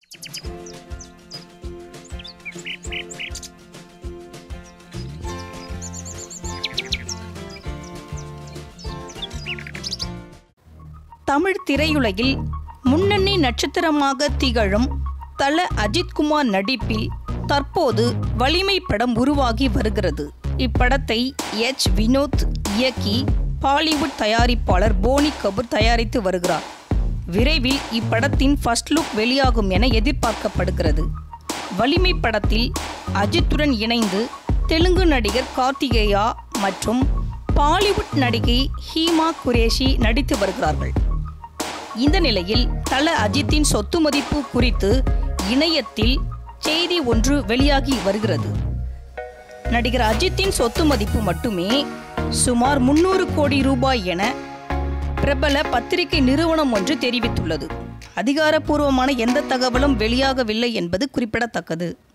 தமிழ் திரையுலகில் முன்னணி நட்சத்திரமாக திகழும் தல அஜித்குமார் நடிப்பில் தற்போது வலிமை படம் உருவாகி வருகிறது இப்படத்தை எச் வினோத் இயக்கி பாலிவுட் தயாரிப்பாளர் போனி கபூர் தயாரித்து வருகிறார் விரைவில் இப்படத்தின் ஃபர்ஸ்ட் லுக் வெளியாகும் என எதிர்பார்க்கப்படுகிறது வலிமை படத்தில் அஜித்துடன் இணைந்து தெலுங்கு நடிகர் கார்த்திகேயா மற்றும் பாலிவுட் நடிகை ஹீமா குரேஷி நடித்து வருகிறார்கள் இந்த நிலையில் தல அஜித்தின் சொத்து மதிப்பு குறித்து இணையத்தில் செய்தி ஒன்று வெளியாகி வருகிறது நடிகர் அஜித்தின் சொத்து மதிப்பு மட்டுமே சுமார் முன்னூறு கோடி ரூபாய் என பிரபல பத்திரிகை நிறுவனம் ஒன்று தெரிவித்துள்ளது அதிகாரப்பூர்வமான எந்த தகவலும் வெளியாகவில்லை என்பது குறிப்பிடத்தக்கது